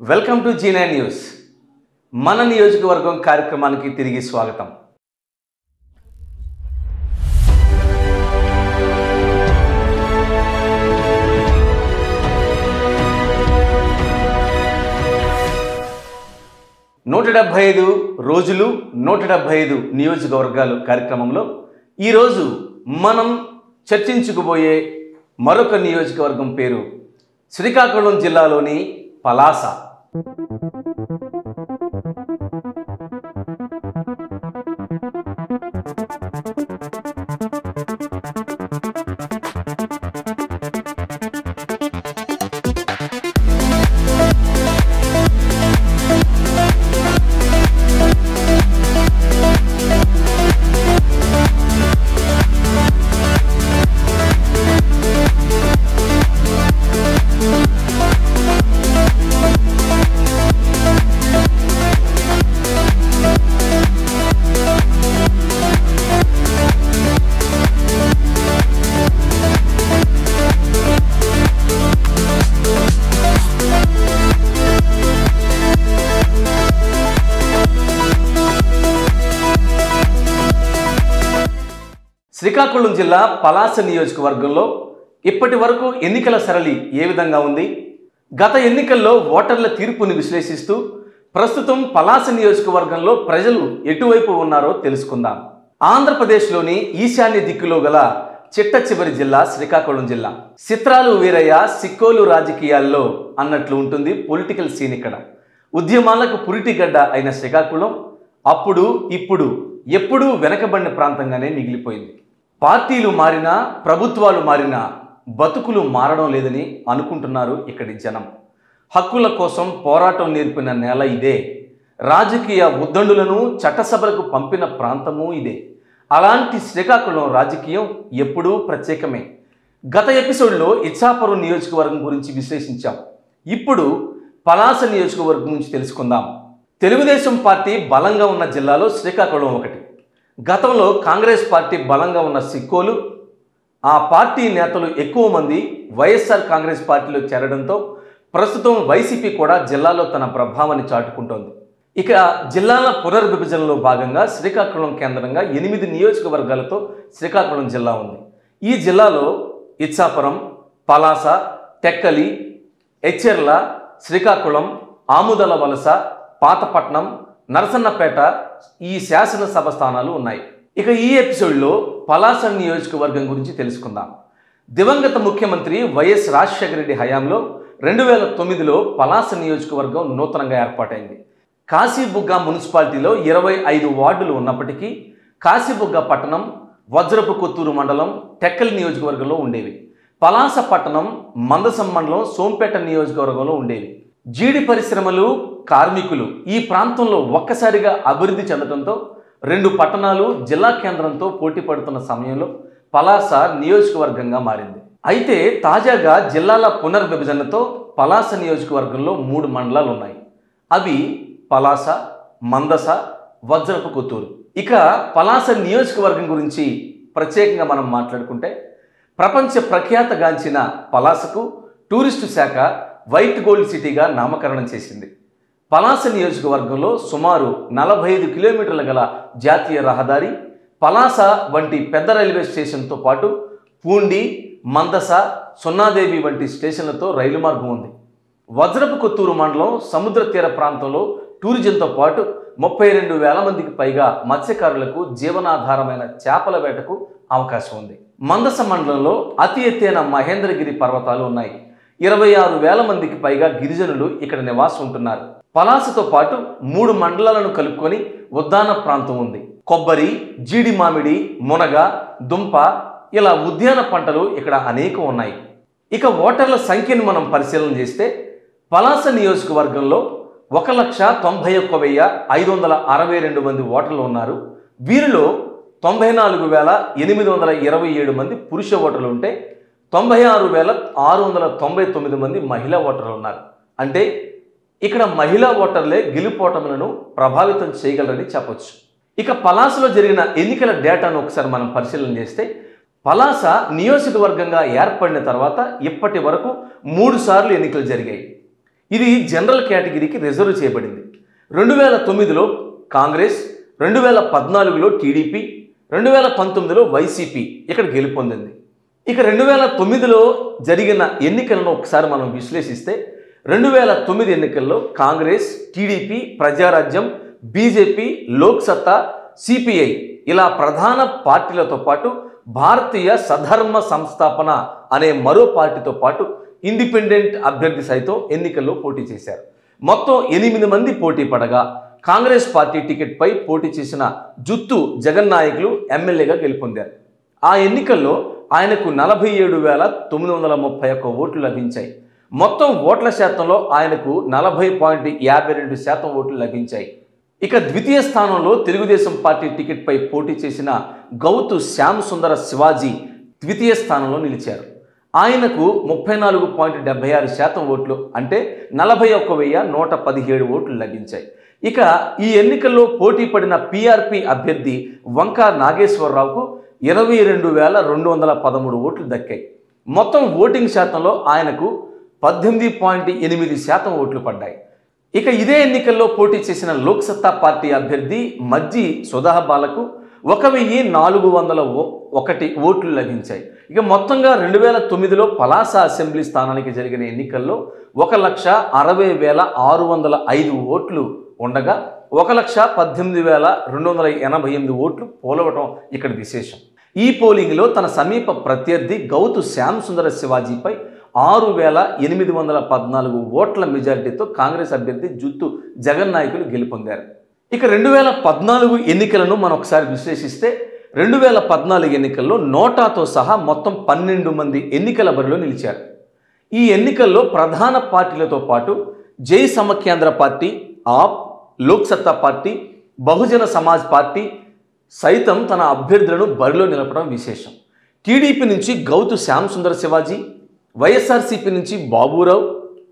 welcome to జీనా news మన నియోజకవర్గం కార్యక్రమానికి తిరిగి స్వాగతం నూట డెబ్భై ఐదు రోజులు నూట డెబ్భై ఐదు నియోజకవర్గాలు కార్యక్రమంలో ఈరోజు మనం చర్చించుకుపోయే మరొక నియోజకవర్గం పేరు శ్రీకాకుళం జిల్లాలోని పలాస శ్రీకాకుళం జిల్లా పలాస నియోజకవర్గంలో ఇప్పటి వరకు ఎన్నికల సరళి ఏ విధంగా ఉంది గత ఎన్నికల్లో ఓటర్ల తీర్పుని విశ్లేషిస్తూ ప్రస్తుతం పలాస నియోజకవర్గంలో ప్రజలు ఎటువైపు ఉన్నారో తెలుసుకుందాం ఆంధ్రప్రదేశ్లోని ఈశాన్య దిక్కులో గల చిట్ట చివరి జిల్లా శ్రీకాకుళం జిల్లా చిత్రాలు వీరయ్య సిక్కోలు రాజకీయాల్లో అన్నట్లు ఉంటుంది పొలిటికల్ సీన్ ఇక్కడ ఉద్యమాలకు పురిటిగడ్డ అయిన శ్రీకాకుళం అప్పుడు ఇప్పుడు ఎప్పుడూ వెనకబడిన ప్రాంతంగానే మిగిలిపోయింది పార్టీలు మారినా ప్రభుత్వాలు మారినా బతుకులు మారడం లేదని అనుకుంటున్నారు ఇక్కడి జనం హక్కుల కోసం పోరాటం నేర్పిన నేల ఇదే రాజకీయ ఉద్దండులను చట్టసభలకు పంపిన ప్రాంతము ఇదే అలాంటి శ్రీకాకుళం రాజకీయం ఎప్పుడూ ప్రత్యేకమే గత ఎపిసోడ్లో ఇచ్చాపురం నియోజకవర్గం గురించి విశ్లేషించాం ఇప్పుడు పలాస నియోజకవర్గం గురించి తెలుసుకుందాం తెలుగుదేశం పార్టీ బలంగా ఉన్న జిల్లాలో శ్రీకాకుళం ఒకటి గతంలో కాంగ్రెస్ పార్టీ బలంగా ఉన్న సిక్కోలు ఆ పార్టీ నేతలు ఎక్కువ మంది వైఎస్ఆర్ కాంగ్రెస్ పార్టీలో చేరడంతో ప్రస్తుతం వైసీపీ కూడా జిల్లాలో తన ప్రభావాన్ని చాటుకుంటోంది ఇక జిల్లాల పునర్విభజనలో భాగంగా శ్రీకాకుళం కేంద్రంగా ఎనిమిది నియోజకవర్గాలతో శ్రీకాకుళం జిల్లా ఉంది ఈ జిల్లాలో ఇచ్చాపురం పలాస టెక్కలి ఎచ్చెర్ల శ్రీకాకుళం ఆముదల వలస పాతపట్నం నరసన్నపేట ఈ శాసనసభ స్థానాలు ఉన్నాయి ఇక ఈ ఎపిసోడ్లో పలాస నియోజకవర్గం గురించి తెలుసుకుందాం దివంగత ముఖ్యమంత్రి వైఎస్ రాజశేఖర రెడ్డి హయాంలో రెండు వేల తొమ్మిదిలో పలాస నియోజకవర్గం నూతనంగా ఏర్పాటైంది కాశీబుగ్గ మున్సిపాలిటీలో ఇరవై ఐదు వార్డులు ఉన్నప్పటికీ కాశీబుగ్గ పట్టణం వజ్రపు కొత్తూరు మండలం టెక్కల్ నియోజకవర్గంలో ఉండేవి పలాస పట్టణం మందసం మండలం సోంపేట నియోజకవర్గంలో ఉండేవి జీడి పరిశ్రమలు కార్మికులు ఈ ప్రాంతంలో ఒక్కసారిగా అభివృద్ధి చెందడంతో రెండు పట్టణాలు జిల్లా కేంద్రంతో పోటీ పడుతున్న సమయంలో పలాస నియోజకవర్గంగా మారింది అయితే తాజాగా జిల్లాల పునర్విభజనతో పలాస నియోజకవర్గంలో మూడు మండలాలు ఉన్నాయి అవి పలాస మందస వజ్రపు కొత్తూరు ఇక పలాస నియోజకవర్గం గురించి ప్రత్యేకంగా మనం మాట్లాడుకుంటే ప్రపంచ ప్రఖ్యాతగాంచిన పలాసకు టూరిస్టు శాఖ వైట్ గోల్డ్ సిటీగా నామకరణం చేసింది పలాస నియోజకవర్గంలో సుమారు నలభై ఐదు కిలోమీటర్ల గల జాతీయ రహదారి పలాస వంటి పెద్ద రైల్వే స్టేషన్తో పాటు పూండి మందస సున్నాదేవి వంటి స్టేషన్లతో రైలు మార్గం ఉంది వజ్రపు కొత్తూరు మండలం సముద్ర తీర ప్రాంతంలో టూరిజంతో పాటు ముప్పై రెండు వేల మందికి పైగా మత్స్యకారులకు జీవనాధారమైన చేపల వేటకు అవకాశం ఉంది మందస మండలంలో అతి ఎత్తైన మహేంద్రగిరి పర్వతాలు ఉన్నాయి ఇరవై ఆరు వేల మందికి పైగా గిరిజనులు ఇక్కడ నివాసం ఉంటున్నారు పలాసతో పాటు మూడు మండలాలను కలుపుకొని ఉద్దాన ప్రాంతం ఉంది కొబ్బరి జీడి మామిడి మునగ దుంప ఇలా ఉద్యాన పంటలు ఇక్కడ అనేకం ఉన్నాయి ఇక ఓటర్ల సంఖ్యను మనం పరిశీలన చేస్తే పలాస నియోజకవర్గంలో ఒక లక్ష తొంభై ఒక్క వెయ్యి ఐదు వందల అరవై రెండు మంది ఓటర్లు ఉన్నారు వీరిలో తొంభై నాలుగు వేల ఎనిమిది వందల ఇరవై ఏడు మంది పురుష ఓటర్లు ఉంటే తొంభై ఆరు వేల ఆరు వందల తొంభై తొమ్మిది మంది మహిళా ఓటర్లు ఉన్నారు అంటే ఇక్కడ మహిళా ఓటర్లే గెలుపోటములను ప్రభావితం చేయగలరని చెప్పొచ్చు ఇక పలాసలో జరిగిన ఎన్నికల డేటాను ఒకసారి మనం పరిశీలన చేస్తే పలాస నియోజకవర్గంగా ఏర్పడిన తర్వాత ఇప్పటి వరకు మూడు సార్లు ఎన్నికలు జరిగాయి ఇది జనరల్ కేటగిరీకి రిజర్వ్ చేయబడింది రెండు వేల తొమ్మిదిలో కాంగ్రెస్ రెండు వేల పద్నాలుగులో టీడీపీ రెండు వేల పంతొమ్మిదిలో వైసీపీ ఇక్కడ గెలుపొందింది ఇక రెండు వేల తొమ్మిదిలో జరిగిన ఎన్నికలను ఒకసారి మనం విశ్లేషిస్తే రెండు వేల తొమ్మిది ఎన్నికల్లో Congress TDP Praja Rajyam BJP Lok Satta CPI ఇలా ప్రధాన పార్టీలతో పాటు భారతీయ సధర్మ సంస్థాపన అనే మరో పార్టీతో పాటు ఇండిపెండెంట్ అభ్యర్థి సైతం ఎన్నికల్లో పోటీ చేశారు మొత్తం ఎనిమిది మంది పోటీ పడగా కాంగ్రెస్ పార్టీ టికెట్పై పోటీ చేసిన జుత్తు జగన్నాయకులు ఎమ్మెల్యేగా గెలుపొందారు ఆ ఎన్నికల్లో ఆయనకు నలభై ఏడు వేల తొమ్మిది వందల ముప్పై ఒక్క ఓట్లు లభించాయి మొత్తం ఓట్ల శాతంలో ఆయనకు నలభై పాయింట్ యాభై రెండు శాతం ఓట్లు లభించాయి ఇక ద్వితీయ స్థానంలో తెలుగుదేశం పార్టీ టికెట్పై పోటీ చేసిన గౌతు శ్యామ్ సుందర శివాజీ ద్వితీయ స్థానంలో నిలిచారు ఆయనకు ముప్పై నాలుగు పాయింట్ డెబ్బై ఆరు శాతం ఓట్లు అంటే నలభై ఒక్క వెయ్యి నూట పదిహేడు ఓట్లు లభించాయి ఇక ఈ ఎన్నికల్లో పోటీ పడిన పీఆర్పీ అభ్యర్థి వంకా నాగేశ్వరరావుకు ఇరవై రెండు వేల రెండు వందల పదమూడు ఓట్లు దక్కాయి మొత్తం ఓటింగ్ శాతంలో ఆయనకు పద్దెనిమిది పాయింట్ ఎనిమిది శాతం ఓట్లు పడ్డాయి ఇక ఇదే ఎన్నికల్లో పోటీ చేసిన లోక్సత్తా పార్టీ అభ్యర్థి మజ్జి సుధాబాలకు ఒక వెయ్యి నాలుగు వందల ఓ- ఒకటి ఓట్లు లభించాయి ఇక మొత్తంగా రెండు వేల తొమ్మిదిలో పలాస అసెంబ్లీ స్థానానికి జరిగిన ఎన్నికల్లో ఒక లక్ష అరవై వేల ఆరు వందల ఐదు ఓట్లు ఉండగా ఒక లక్ష పద్దెనిమిది వేల రెండు వందల ఎనభై ఎనిమిది ఓట్లు పోలవటం ఇక్కడ విశేషం ఈ పోలింగ్లో తన సమీప ప్రత్యర్థి గౌతు శ్యామ్ సుందర శివాజీపై ఆరు వేల ఎనిమిది వందల పద్నాలుగు ఓట్ల మెజారిటీతో కాంగ్రెస్ అభ్యర్థి జుత్తు జగన్ నాయకులు గెలుపొందారు ఇక రెండు వేల పద్నాలుగు ఎన్నికలను మనం ఒకసారి విశ్లేషిస్తే రెండు వేల పద్నాలుగు ఎన్నికల్లో నోటాతో సహా మొత్తం పన్నెండు మంది ఎన్నికల బరిలో నిలిచారు ఈ ఎన్నికల్లో ప్రధాన పార్టీలతో పాటు Jai Samaikyandhra party AAP Lok Satta party Bahujan Samaj party సైతం తన అభ్యర్థులను బరిలో నిలపడం విశేషం టీడీపీ నుంచి గౌతు శ్యామ్ సుందర శివాజీ వైఎస్ఆర్సీపీ నుంచి బాబురావు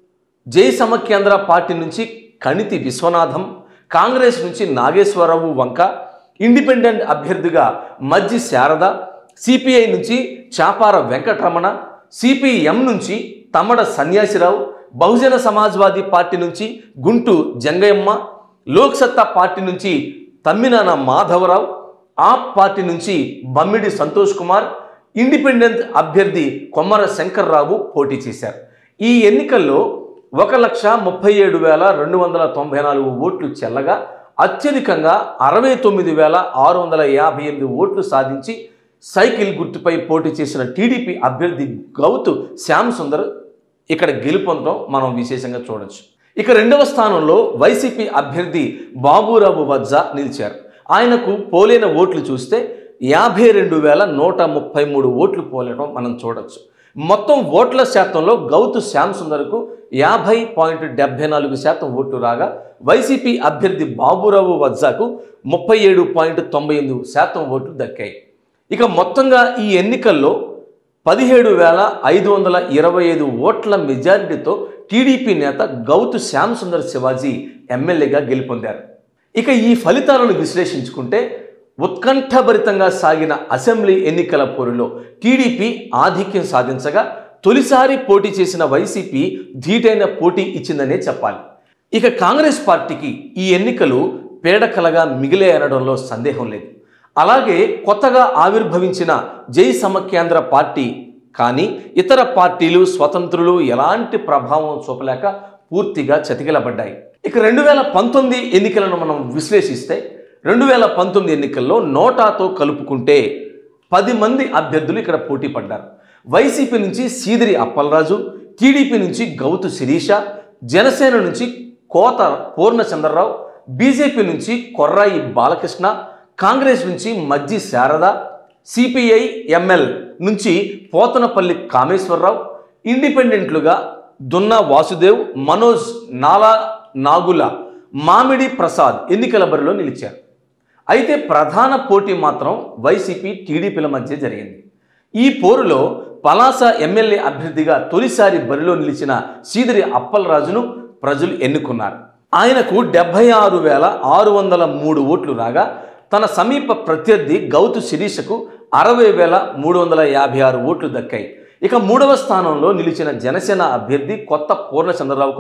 జై సమైక్యాంధ్ర పార్టీ నుంచి కణితి విశ్వనాథం కాంగ్రెస్ నుంచి నాగేశ్వరరావు వంక ఇండిపెండెంట్ అభ్యర్థిగా మజ్జి శారద సిపిఐ నుంచి చాపార వెంకటరమణ సిపిఎం నుంచి తమ్మడ సన్యాసిరావు బహుజన సమాజ్వాదీ పార్టీ నుంచి గుంటు జంగయ్యమ్మ లోక్సత్తా పార్టీ నుంచి తమ్మినాన మాధవరావు ఆప్ పార్టీ నుంచి బమ్మిడి సంతోష్ కుమార్ ఇండిపెండెంట్ అభ్యర్థి కొమ్మర శంకర్రావు పోటీ చేశారు ఈ ఎన్నికల్లో ఒక లక్ష ముప్పై ఏడు వేల రెండు వందల తొంభై నాలుగు ఓట్లు చెల్లగా అత్యధికంగా అరవై తొమ్మిది వేల ఆరు వందల యాభై ఎనిమిది ఓట్లు సాధించి సైకిల్ గుర్తుపై పోటీ చేసిన టీడీపీ అభ్యర్థి గౌతు శ్యామ్ సుందర్ ఇక్కడ గెలుపొందడం మనం విశేషంగా చూడొచ్చు ఇక రెండవ స్థానంలో వైసీపీ అభ్యర్థి బాబురావు వజ్జా నిలిచారు ఆయనకు పోలైన ఓట్లు చూస్తే యాభై రెండు వేల నూట ముప్పై మూడు ఓట్లు పోలడం మనం చూడొచ్చు మొత్తం ఓట్ల శాతంలో గౌతు శ్యామ్ సుందర్కు యాభై పాయింట్ డెబ్బై నాలుగు శాతం ఓట్లు రాగా వైసీపీ అభ్యర్థి బాబురావు వజ్జాకు ముప్పై ఏడు పాయింట్ తొంభై ఎనిమిది శాతం ఓట్లు దక్కాయి ఇక మొత్తంగా ఈ ఎన్నికల్లో పదిహేడు వేల ఐదు వందల ఇరవై ఐదు ఓట్ల మెజారిటీతో టీడీపీ నేత గౌతు శ్యామ్ సుందర్ శివాజీ ఎమ్మెల్యేగా గెలుపొందారు ఇక ఈ ఫలితాలను విశ్లేషించుకుంటే ఉత్కంఠభరితంగా సాగిన అసెంబ్లీ ఎన్నికల పోరులో టీడీపీ ఆధిక్యం సాధించగా తొలిసారి పోటీ చేసిన వైసీపీ ధీటైన పోటీ ఇచ్చిందనే చెప్పాలి ఇక కాంగ్రెస్ పార్టీకి ఈ ఎన్నికలు పేడకలగా మిగిలే అనడంలో సందేహం లేదు అలాగే కొత్తగా ఆవిర్భవించిన జై సమైక్యాంధ్ర పార్టీ కానీ ఇతర పార్టీలు స్వతంత్రులు ఎలాంటి ప్రభావం చూపలేక పూర్తిగా చతికిలబడ్డాయి ఇక రెండు వేల పంతొమ్మిది ఎన్నికలను మనం విశ్లేషిస్తే రెండు వేల పంతొమ్మిది ఎన్నికల్లో నోటాతో కలుపుకుంటే పది మంది అభ్యర్థులు ఇక్కడ పోటీ పడ్డారు వైసీపీ నుంచి సీదిరి అప్పలరాజు టీడీపీ నుంచి గౌతు శిరీష జనసేన నుంచి కోత పూర్ణచంద్రరావు బీజేపీ నుంచి కొర్రాయి బాలకృష్ణ కాంగ్రెస్ నుంచి మజ్జి శారద సిపిఐ ఎంఎల్ నుంచి పోతనపల్లి కామేశ్వరరావు ఇండిపెండెంట్లుగా దున్నా వాసుదేవ్ మనోజ్ నాలా నాగుల మామిడి ప్రసాద్ ఎన్నికల బరిలో నిలిచారు అయితే ప్రధాన పోటీ మాత్రం వైసీపీ టీడీపీల మధ్య జరిగింది ఈ పోరులో పలాస ఎమ్మెల్యే అభ్యర్థిగా తొలిసారి బరిలో నిలిచిన సీదిరి అప్పలరాజును ప్రజలు ఎన్నుకున్నారు ఆయనకు డెబ్బై ఆరు వేల ఆరు వందల మూడు ఓట్లు రాగా తన సమీప ప్రత్యర్థి గౌతు శిరీషకు అరవై వేల మూడు వందల యాభై ఆరు ఓట్లు దక్కాయి ఇక మూడవ స్థానంలో నిలిచిన జనసేన అభ్యర్థి కొత్త పూర్ణచంద్రరావుకు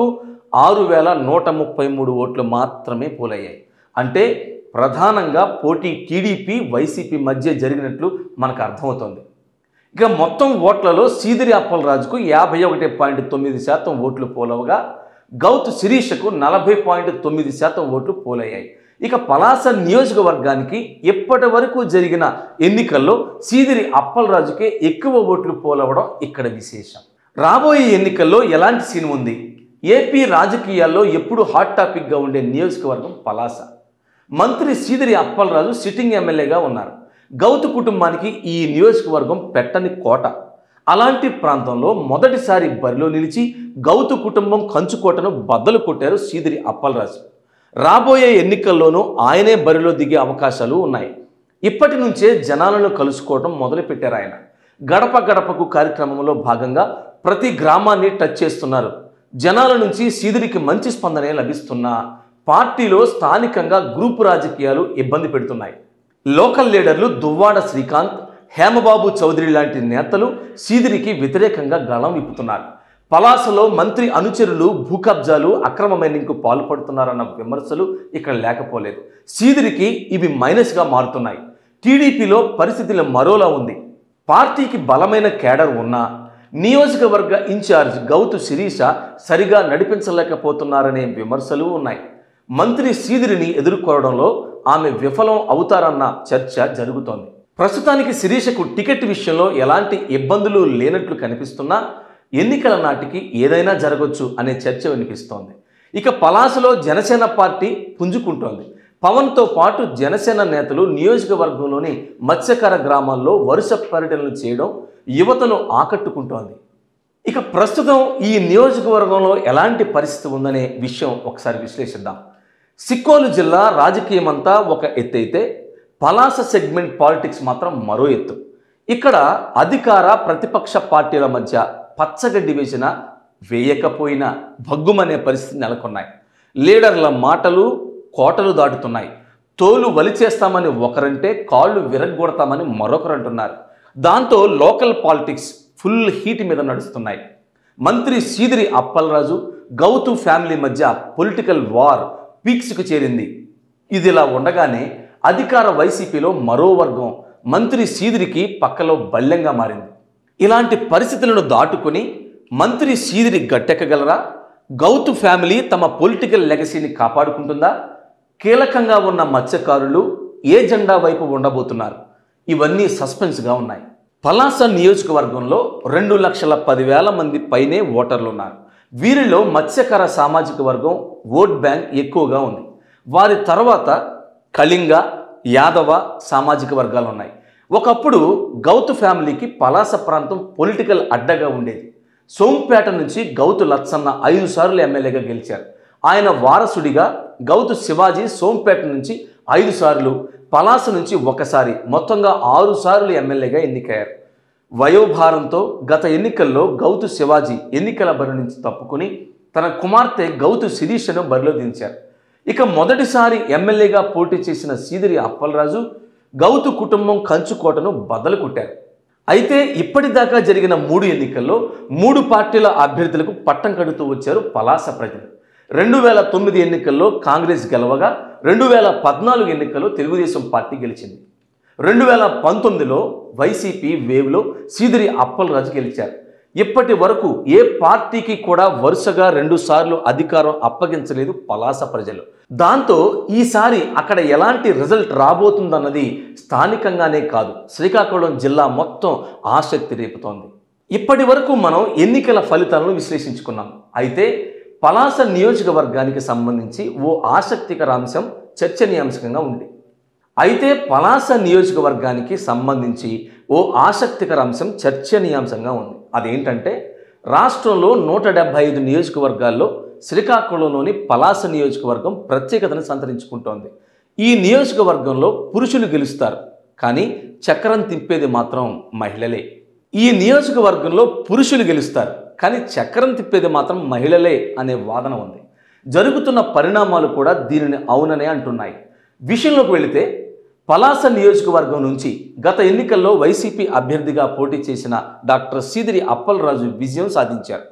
ఆరు వేల నూట ముప్పై మూడు ఓట్లు మాత్రమే పోలయ్యాయి అంటే ప్రధానంగా పోటీ టీడీపీ వైసీపీ మధ్య జరిగినట్లు మనకు అర్థమవుతోంది ఇక మొత్తం ఓట్లలో సీదిరి అప్పలరాజుకు యాభై ఒకటి పాయింట్ తొమ్మిది శాతం ఓట్లు పోలవగా గౌత్ శిరీషకు నలభై పాయింట్ తొమ్మిది శాతం ఓట్లు పోలయ్యాయి ఇక పలాస నియోజకవర్గానికి ఇప్పటి వరకు జరిగిన ఎన్నికల్లో సీదిరి అప్పలరాజుకే ఎక్కువ ఓట్లు పోలవడం ఇక్కడ విశేషం రాబోయే ఎన్నికల్లో ఎలాంటి సీన్ ఉంది ఏపీ రాజకీయాల్లో ఎప్పుడు హాట్ టాపిక్గా ఉండే నియోజకవర్గం పలాస మంత్రి సీదిరి అప్పలరాజు సిట్టింగ్ ఎమ్మెల్యేగా ఉన్నారు గౌతు కుటుంబానికి ఈ నియోజకవర్గం పెట్టని కోట అలాంటి ప్రాంతంలో మొదటిసారి బరిలో నిలిచి గౌతు కుటుంబం కంచుకోటను బద్దలు కొట్టారు సీదిరి అప్పలరాజు రాబోయే ఎన్నికల్లోనూ ఆయనే బరిలో దిగే అవకాశాలు ఉన్నాయి ఇప్పటి నుంచే జనాలను కలుసుకోవడం మొదలుపెట్టారు ఆయన గడప గడపకు కార్యక్రమంలో భాగంగా ప్రతి గ్రామాన్ని టచ్ చేస్తున్నారు జనాల నుంచి సీదిరికి మంచి స్పందనే లభిస్తున్నా పార్టీలో స్థానికంగా గ్రూపు రాజకీయాలు ఇబ్బంది పెడుతున్నాయి లోకల్ లీడర్లు దువ్వాడ శ్రీకాంత్ హేమబాబు చౌదరి లాంటి నేతలు సీదిరికి వ్యతిరేకంగా గళం విప్పుతున్నారు పలాసలో మంత్రి అనుచరులు భూ కబ్జాలు అక్రమ మైనింగ్కు పాల్పడుతున్నారన్న విమర్శలు ఇక్కడ లేకపోలేదు సీదిరికి ఇవి మైనస్గా మారుతున్నాయి టీడీపీలో పరిస్థితులు మరోలా ఉంది పార్టీకి బలమైన కేడర్ ఉన్నా నియోజకవర్గ ఇన్ఛార్జ్ గౌతు శిరీష సరిగా నడిపించలేకపోతున్నారనే విమర్శలు ఉన్నాయి మంత్రి సీదిరిని ఎదుర్కోవడంలో ఆమె విఫలం అవుతారన్న చర్చ జరుగుతోంది ప్రస్తుతానికి శిరీషకు టికెట్ విషయంలో ఎలాంటి ఇబ్బందులు లేనట్లు కనిపిస్తున్నా ఎన్నికల నాటికి ఏదైనా జరగవచ్చు అనే చర్చ వినిపిస్తోంది ఇక పలాసలో జనసేన పార్టీ పుంజుకుంటోంది పవన్తో పాటు జనసేన నేతలు నియోజకవర్గంలోని మత్స్యకార గ్రామాల్లో వరుస పర్యటనలు చేయడం యువతను ఆకట్టుకుంటోంది ఇక ప్రస్తుతం ఈ నియోజకవర్గంలో ఎలాంటి పరిస్థితి ఉందనే విషయం ఒకసారి విశ్లేషిద్దాం సిక్కోలు జిల్లా రాజకీయమంతా ఒక ఎత్తు అయితే పలాస సెగ్మెంట్ పాలిటిక్స్ మాత్రం మరో ఎత్తు ఇక్కడ అధికార ప్రతిపక్ష పార్టీల మధ్య పచ్చగడ్డి వేసిన వేయకపోయినా భగ్గుమనే పరిస్థితి నెలకొన్నాయి లీడర్ల మాటలు కోటలు దాటుతున్నాయి తోలు వలిచేస్తామని ఒకరంటే కాళ్ళు విరగ్గొడతామని మరొకరు అంటున్నారు దాంతో లోకల్ పాలిటిక్స్ ఫుల్ హీట్ మీద నడుస్తున్నాయి మంత్రి సీదిరి అప్పలరాజు గౌతు ఫ్యామిలీ మధ్య పొలిటికల్ వార్ పీక్స్కు చేరింది ఇదిలా ఉండగానే అధికార వైసీపీలో మరో వర్గం మంత్రి సీదిరికి పక్కలో బల్లెంగా మారింది ఇలాంటి పరిస్థితులను దాటుకుని మంత్రి సీదిరి గట్టెక్కగలరా గౌతు ఫ్యామిలీ తమ పొలిటికల్ లెగసీని కాపాడుకుంటుందా కీలకంగా ఉన్న మత్స్యకారులు ఏ జెండా వైపు ఉండబోతున్నారు ఇవన్నీ సస్పెన్స్గా ఉన్నాయి పలాస నియోజకవర్గంలో రెండు లక్షల పదివేల మంది పైనే ఓటర్లు ఉన్నారు వీరిలో మత్స్యకార సామాజిక వర్గం ఓట్ బ్యాంక్ ఎక్కువగా ఉంది వారి తర్వాత కళింగ యాదవ సామాజిక వర్గాలు ఉన్నాయి ఒకప్పుడు గౌతు ఫ్యామిలీకి పలాస ప్రాంతం పొలిటికల్ అడ్డగా ఉండేది సోంపేట నుంచి గౌతు లచ్చన్న ఐదు సార్లు ఎమ్మెల్యేగా గెలిచారు ఆయన వారసుడిగా గౌతు శివాజీ సోంపేట నుంచి ఐదు సార్లు పలాస నుంచి ఒకసారి మొత్తంగా ఆరు సార్లు ఎమ్మెల్యేగా ఎన్నికయ్యారు వయోభారంతో గత ఎన్నికల్లో గౌతు శివాజీ ఎన్నికల బరి నుంచి తప్పుకుని తన కుమార్తె గౌతు శిరీషను బరిలో దించారు ఇక మొదటిసారి ఎమ్మెల్యేగా పోటీ చేసిన సీదిరి అప్పలరాజు గౌతు కుటుంబం కంచుకోటను బద్దలు కొట్టారు అయితే ఇప్పటిదాకా జరిగిన మూడు ఎన్నికల్లో మూడు పార్టీల అభ్యర్థులకు పట్టం కడుతూ వచ్చారు పలాస ప్రజలు రెండు వేల తొమ్మిది ఎన్నికల్లో కాంగ్రెస్ గెలవగా రెండు వేల పద్నాలుగు ఎన్నికల్లో తెలుగుదేశం పార్టీ గెలిచింది రెండు వేల పంతొమ్మిదిలో వైసీపీ వేవ్లో సీదిరి అప్పలరాజు గెలిచారు ఇప్పటి వరకు ఏ పార్టీకి కూడా వరుసగా రెండు సార్లు అధికారం అప్పగించలేదు పలాస ప్రజలు దాంతో ఈసారి అక్కడ ఎలాంటి రిజల్ట్ రాబోతుందన్నది స్థానికంగానే కాదు శ్రీకాకుళం జిల్లా మొత్తం ఆసక్తి రేపుతోంది ఇప్పటి వరకు మనం ఎన్నికల ఫలితాలను విశ్లేషించుకున్నాం అయితే పలాస నియోజకవర్గానికి సంబంధించి ఓ ఆసక్తికర అంశం చర్చనీయాంశంగా ఉంది అయితే పలాస నియోజకవర్గానికి సంబంధించి ఓ ఆసక్తికర అంశం చర్చనీయాంశంగా ఉంది అదేంటంటే రాష్ట్రంలో నూట డెబ్బై ఐదు నియోజకవర్గాల్లో శ్రీకాకుళంలోని పలాస నియోజకవర్గం ప్రత్యేకతను సంతరించుకుంటోంది ఈ నియోజకవర్గంలో పురుషులు గెలుస్తారు కానీ చక్రం తిప్పేది మాత్రం మహిళలే ఈ నియోజకవర్గంలో పురుషులు గెలుస్తారు కానీ చక్రం తిప్పేది మాత్రం మహిళలే అనే వాదన ఉంది జరుగుతున్న పరిణామాలు కూడా దీనిని అవుననే అంటున్నాయి విషయంలోకి వెళితే పలాస నియోజకవర్గం నుంచి గత ఎన్నికల్లో వైసీపీ అభ్యర్థిగా పోటీ చేసిన డాక్టర్ సీదిరి అప్పలరాజు విజయం సాధించారు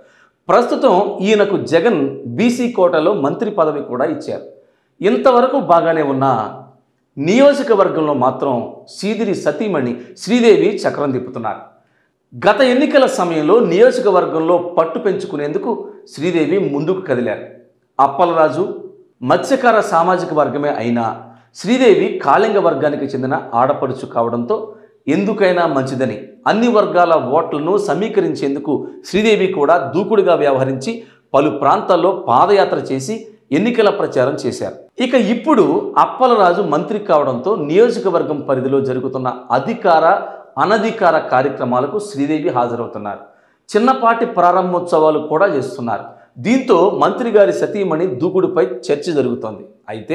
ప్రస్తుతం ఈయనకు జగన్ బీసీ కోటలో మంత్రి పదవి కూడా ఇచ్చారు ఇంతవరకు బాగానే ఉన్న నియోజకవర్గంలో మాత్రం సీదిరి సతీమణి శ్రీదేవి చక్రం తిప్పుతున్నారు గత ఎన్నికల సమయంలో నియోజకవర్గంలో పట్టు పెంచుకునేందుకు శ్రీదేవి ముందుకు కదిలారు అప్పలరాజు మత్స్యకార సామాజిక వర్గమే అయినా శ్రీదేవి కాళింగ వర్గానికి చెందిన ఆడపడుచు కావడంతో ఎందుకైనా మంచిదని అన్ని వర్గాల ఓట్లను సమీకరించేందుకు శ్రీదేవి కూడా దూకుడుగా వ్యవహరించి పలు ప్రాంతాల్లో పాదయాత్ర చేసి ఎన్నికల ప్రచారం చేశారు ఇక ఇప్పుడు అప్పలరాజు మంత్రి కావడంతో నియోజకవర్గం పరిధిలో జరుగుతున్న అధికార అనధికార కార్యక్రమాలకు శ్రీదేవి హాజరవుతున్నారు చిన్నపాటి ప్రారంభోత్సవాలు కూడా చేస్తున్నారు దీంతో మంత్రి గారి సతీమణి దూకుడుపై చర్చ జరుగుతోంది అయితే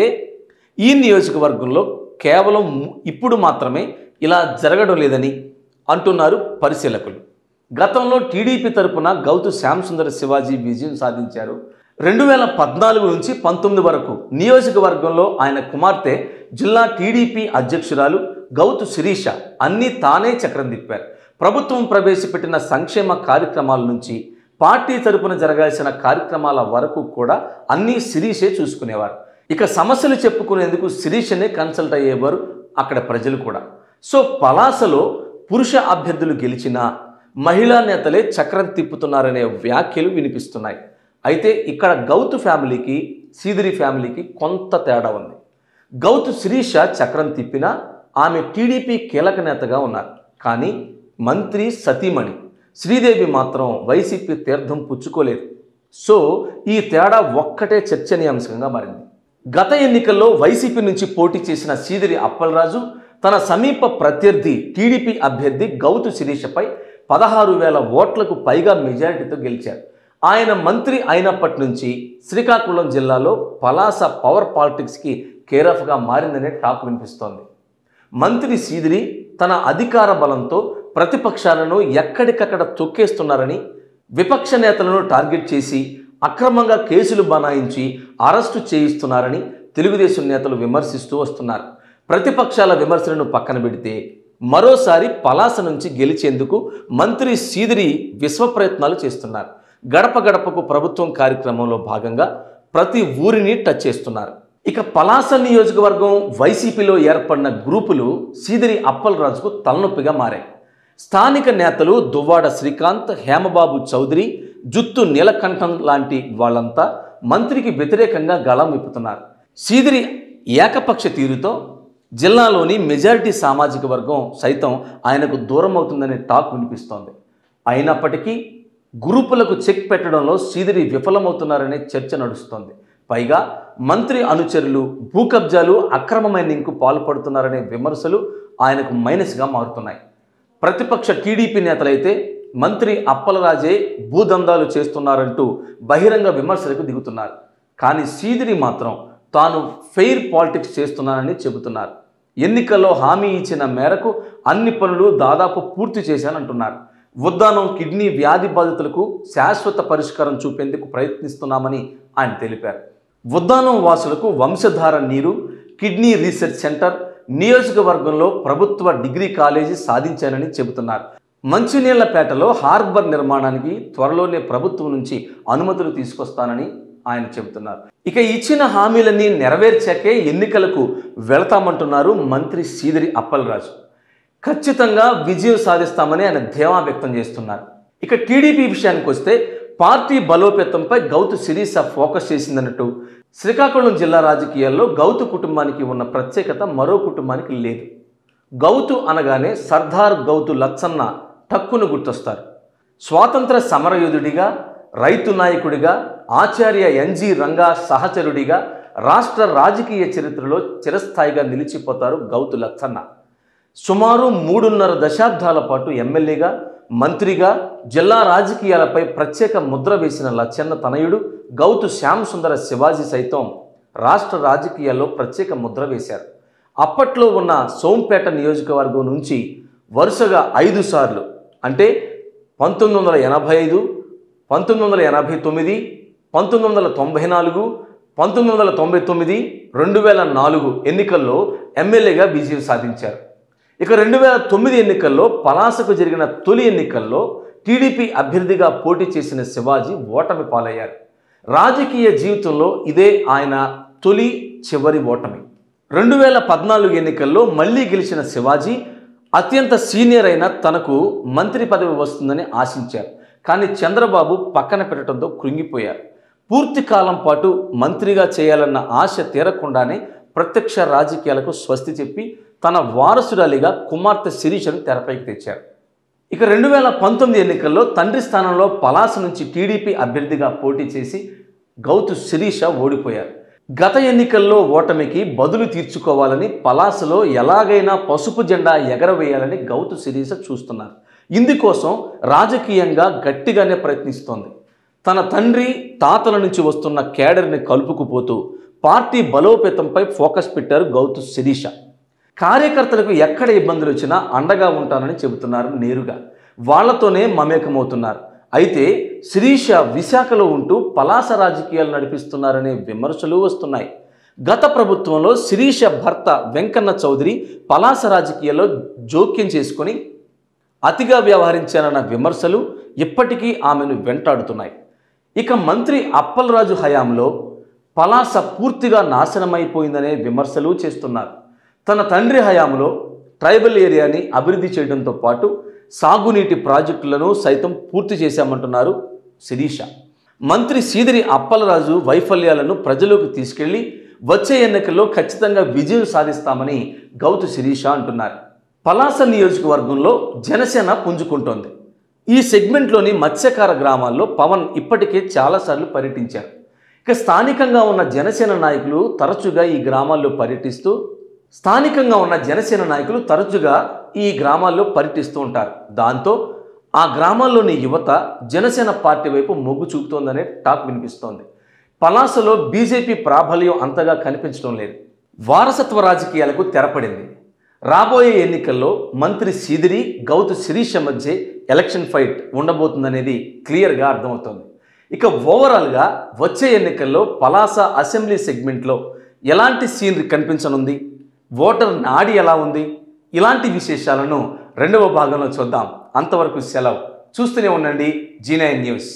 ఈ నియోజకవర్గంలో కేవలం ఇప్పుడు మాత్రమే ఇలా జరగడం లేదని అంటున్నారు పరిశీలకులు గతంలో టీడీపీ తరపున గౌతు శ్యాంసుందర శివాజీ విజయం సాధించారు రెండు వేల పద్నాలుగు నుంచి పంతొమ్మిది వరకు నియోజకవర్గంలో ఆయన కుమార్తె జిల్లా టీడీపీ అధ్యక్షురాలు గౌతు శిరీష అన్నీ తానే చక్రం తిప్పారు ప్రభుత్వం ప్రవేశపెట్టిన సంక్షేమ కార్యక్రమాల నుంచి పార్టీ తరపున జరగాల్సిన కార్యక్రమాల వరకు కూడా అన్నీ శిరీషే చూసుకునేవారు ఇక సమస్యలు చెప్పుకునేందుకు శిరీషనే కన్సల్ట్ అయ్యేవారు అక్కడ ప్రజలు కూడా సో పలాసలో పురుష అభ్యర్థులు గెలిచినా మహిళా నేతలే చక్రం తిప్పుతున్నారనే వ్యాఖ్యలు వినిపిస్తున్నాయి అయితే ఇక్కడ గౌతు ఫ్యామిలీకి సీదిరి ఫ్యామిలీకి కొంత తేడా ఉంది గౌతు శిరీష చక్రం తిప్పినా ఆమె టీడీపీ కీలక నేతగా ఉన్నారు కానీ మంత్రి సతీమణి శ్రీదేవి మాత్రం వైసీపీ తీర్థం పుచ్చుకోలేదు సో ఈ తేడా ఒక్కటే చర్చనీయాంశంగా మారింది గత ఎన్నికల్లో వైసీపీ నుంచి పోటీ చేసిన సీదిరి అప్పలరాజు తన సమీప ప్రత్యర్థి టీడీపీ అభ్యర్థి గౌతు శిరీషపై పదహారు వేల ఓట్లకు పైగా మెజారిటీతో గెలిచారు ఆయన మంత్రి అయినప్పటి నుంచి శ్రీకాకుళం జిల్లాలో పలాస పవర్ పాలిటిక్స్కి కేరాఫ్గా మారిందనే టాక్ వినిపిస్తోంది మంత్రి సీదిరి తన అధికార బలంతో ప్రతిపక్షాలను ఎక్కడికక్కడ తొక్కేస్తున్నారని విపక్ష నేతలను టార్గెట్ చేసి అక్రమంగా కేసులు బనాయించి అరెస్టు చేయిస్తున్నారని తెలుగుదేశం నేతలు విమర్శిస్తూ వస్తున్నారు ప్రతిపక్షాల విమర్శలను పక్కన పెడితే మరోసారి పలాస నుంచి గెలిచేందుకు మంత్రి సీదిరి విశ్వ ప్రయత్నాలు చేస్తున్నారు గడప గడపకు ప్రభుత్వం కార్యక్రమంలో భాగంగా ప్రతి ఊరిని టచ్ చేస్తున్నారు ఇక పలాస నియోజకవర్గం వైసీపీలో ఏర్పడిన గ్రూపులు సీదిరి అప్పలరాజుకు తలనొప్పిగా మారాయి స్థానిక నేతలు దువ్వాడ శ్రీకాంత్ హేమబాబు చౌదరి జుత్తు నీలకంఠం లాంటి వాళ్ళంతా మంత్రికి వ్యతిరేకంగా గళం విప్పుతున్నారు సీదిరి ఏకపక్ష తీరుతో జిల్లాలోని మెజారిటీ సామాజిక వర్గం సైతం ఆయనకు దూరం అవుతుందనే టాక్ వినిపిస్తోంది అయినప్పటికీ గ్రూపులకు చెక్ పెట్టడంలో సీదిరి విఫలమవుతున్నారనే చర్చ నడుస్తోంది పైగా మంత్రి అనుచరులు భూ కబ్జాలు అక్రమమైన ఇంకు పాల్పడుతున్నారనే విమర్శలు ఆయనకు మైనస్గా మారుతున్నాయి ప్రతిపక్ష టీడీపీ నేతలైతే మంత్రి అప్పలరాజే భూదందాలు చేస్తున్నారంటూ బహిరంగ విమర్శలకు దిగుతున్నారు కానీ సీదిరి మాత్రం తాను ఫెయిర్ పాలిటిక్స్ చేస్తున్నానని చెబుతున్నారు ఎన్నికల్లో హామీ ఇచ్చిన మేరకు అన్ని పనులు దాదాపు పూర్తి చేశానంటున్నారు ఉద్దానం కిడ్నీ వ్యాధి బాధితులకు శాశ్వత పరిష్కారం చూపేందుకు ప్రయత్నిస్తున్నామని ఆయన తెలిపారు ఉద్దానం వాసులకు వంశధార నీరు కిడ్నీ రీసెర్చ్ సెంటర్ నియోజకవర్గంలో ప్రభుత్వ డిగ్రీ కాలేజీ సాధించానని చెబుతున్నారు మంచినీళ్లపేటలో హార్బర్ నిర్మాణానికి త్వరలోనే ప్రభుత్వం నుంచి అనుమతులు తీసుకొస్తానని ఆయన చెబుతున్నారు ఇక ఇచ్చిన హామీలన్నీ నెరవేర్చాకే ఎన్నికలకు వెళతామంటున్నారు మంత్రి సీదిరి అప్పలరాజు ఖచ్చితంగా విజయం సాధిస్తామని ఆయన ధీమా వ్యక్తం చేస్తున్నారు ఇక టీడీపీ విషయానికి వస్తే పార్టీ బలోపేతంపై గౌతు శిరీష ఫోకస్ చేసిందన్నట్టు శ్రీకాకుళం జిల్లా రాజకీయాల్లో గౌతు కుటుంబానికి ఉన్న ప్రత్యేకత మరో కుటుంబానికి లేదు గౌతు అనగానే సర్దార్ గౌతు లచ్చన్న టక్కును గుర్తొస్తారు స్వాతంత్ర సమరయోధుడిగా రైతు నాయకుడిగా ఆచార్య ఎన్జి రంగా సహచరుడిగా రాష్ట్ర రాజకీయ చరిత్రలో చిరస్థాయిగా నిలిచిపోతారు గౌతు లచ్చన్న సుమారు మూడున్నర దశాబ్దాల పాటు ఎమ్మెల్యేగా మంత్రిగా జిల్లా రాజకీయాలపై ప్రత్యేక ముద్ర వేసిన లచ్చన్న తనయుడు గౌతు శ్యామ్ సుందర శివాజీ సైతం రాష్ట్ర రాజకీయాల్లో ప్రత్యేక ముద్ర వేశారు అప్పట్లో ఉన్న సోంపేట నియోజకవర్గం నుంచి వరుసగా ఐదు సార్లు అంటే పంతొమ్మిది వందల ఎనభై ఐదు పంతొమ్మిది వందల ఎనభై తొమ్మిది పంతొమ్మిది వందల తొంభై నాలుగు పంతొమ్మిది వందల తొంభై తొమ్మిది రెండు వేల నాలుగు ఎన్నికల్లో ఎమ్మెల్యేగా విజయం సాధించారు ఇక రెండు వేల తొమ్మిది ఎన్నికల్లో పలాసకు జరిగిన తొలి ఎన్నికల్లో టీడీపీ అభ్యర్థిగా పోటీ చేసిన శివాజీ ఓటమి పాలయ్యారు రాజకీయ జీవితంలో ఇదే ఆయన తొలి చివరి ఓటమి రెండు వేల పద్నాలుగు ఎన్నికల్లో మళ్ళీ గెలిచిన శివాజీ అత్యంత సీనియర్ అయిన తనకు మంత్రి పదవి వస్తుందని ఆశించారు కానీ చంద్రబాబు పక్కన పెట్టడంతో కృంగిపోయారు పూర్తి కాలం పాటు మంత్రిగా చేయాలన్న ఆశ తీరకుండానే ప్రత్యక్ష రాజకీయాలకు స్వస్తి చెప్పి తన వారసురాలిగా కుమార్తె శిరీషను తెరపైకి తెచ్చారు ఇక రెండు వేల పంతొమ్మిది ఎన్నికల్లో తండ్రి స్థానంలో పలాస నుంచి టీడీపీ అభ్యర్థిగా పోటీ చేసి గౌతు శిరీష ఓడిపోయారు గత ఎన్నికల్లో ఓటమికి బదులు తీర్చుకోవాలని పలాసలో ఎలాగైనా పసుపు జెండా ఎగరవేయాలని గౌతు శిరీష చూస్తున్నారు ఇందుకోసం రాజకీయంగా గట్టిగానే ప్రయత్నిస్తోంది తన తండ్రి తాతల నుంచి వస్తున్న కేడర్ని కలుపుకుపోతూ పార్టీ బలోపేతంపై ఫోకస్ పెట్టారు గౌతు శిరీష కార్యకర్తలకు ఎక్కడ ఇబ్బందులు వచ్చినా అండగా ఉంటానని చెబుతున్నారు నేరుగా వాళ్లతోనే మమేకమవుతున్నారు అయితే శిరీష విశాఖలో ఉంటూ పలాస రాజకీయాలు నడిపిస్తున్నారనే విమర్శలు వస్తున్నాయి గత ప్రభుత్వంలో శిరీష భర్త వెంకన్న చౌదరి పలాస రాజకీయాల్లో జోక్యం చేసుకొని అతిగా వ్యవహరించారన్న విమర్శలు ఇప్పటికీ ఆమెను వెంటాడుతున్నాయి ఇక మంత్రి అప్పలరాజు హయాంలో పలాస పూర్తిగా నాశనమైపోయిందనే విమర్శలు చేస్తున్నారు తన తండ్రి హయాంలో ట్రైబల్ ఏరియాని అభివృద్ధి చేయడంతో పాటు సాగునీటి ప్రాజెక్టులను సైతం పూర్తి చేశామంటున్నారు శిరీష మంత్రి సీదిరి అప్పలరాజు వైఫల్యాలను ప్రజలకు తీసుకెళ్లి వచ్చే ఎన్నికల్లో ఖచ్చితంగా విజయం సాధిస్తామని గౌతు శిరీష అంటున్నారు పలాస నియోజకవర్గంలో జనసేన పుంజుకుంటోంది ఈ సెగ్మెంట్లోని మత్స్యకార గ్రామాల్లో పవన్ ఇప్పటికే చాలాసార్లు పర్యటించారు ఇక స్థానికంగా ఉన్న జనసేన నాయకులు తరచుగా ఈ గ్రామాల్లో పర్యటిస్తూ స్థానికంగా ఉన్న జనసేన నాయకులు తరచుగా ఈ గ్రామాల్లో పర్యటిస్తూ ఉంటారు దాంతో ఆ గ్రామాల్లోని యువత జనసేన పార్టీ వైపు మొగ్గు చూపుతోందనే టాక్ వినిపిస్తోంది పలాసలో బీజేపీ ప్రాబల్యం అంతగా కనిపించడం లేదు వారసత్వ రాజకీయాలకు తెరపడింది రాబోయే ఎన్నికల్లో మంత్రి సిదిరి గౌతు శిరీష మధ్య ఎలక్షన్ ఫైట్ ఉండబోతుందనేది క్లియర్గా అర్థమవుతోంది ఇక ఓవరాల్గా వచ్చే ఎన్నికల్లో పలాస అసెంబ్లీ సెగ్మెంట్లో ఎలాంటి సీనరీ కనిపించనుంది ఓటర్ నాడి ఎలా ఉంది ఇలాంటి విశేషాలను రెండవ భాగంలో చూద్దాం అంతవరకు సెలవు చూస్తూనే ఉండండి జీ నైన్ న్యూస్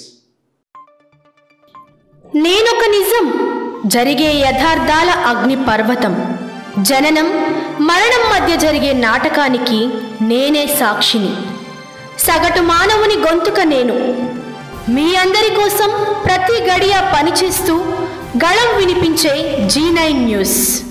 నేనొక నిజం జరిగే యథార్థాల అగ్ని పర్వతం జననం మరణం మధ్య జరిగే నాటకానికి నేనే సాక్షిని సగటు మానవుని గొంతుక నేను మీ అందరి కోసం ప్రతి గడియ పనిచేస్తూ గళం వినిపించే జీ నైన్ న్యూస్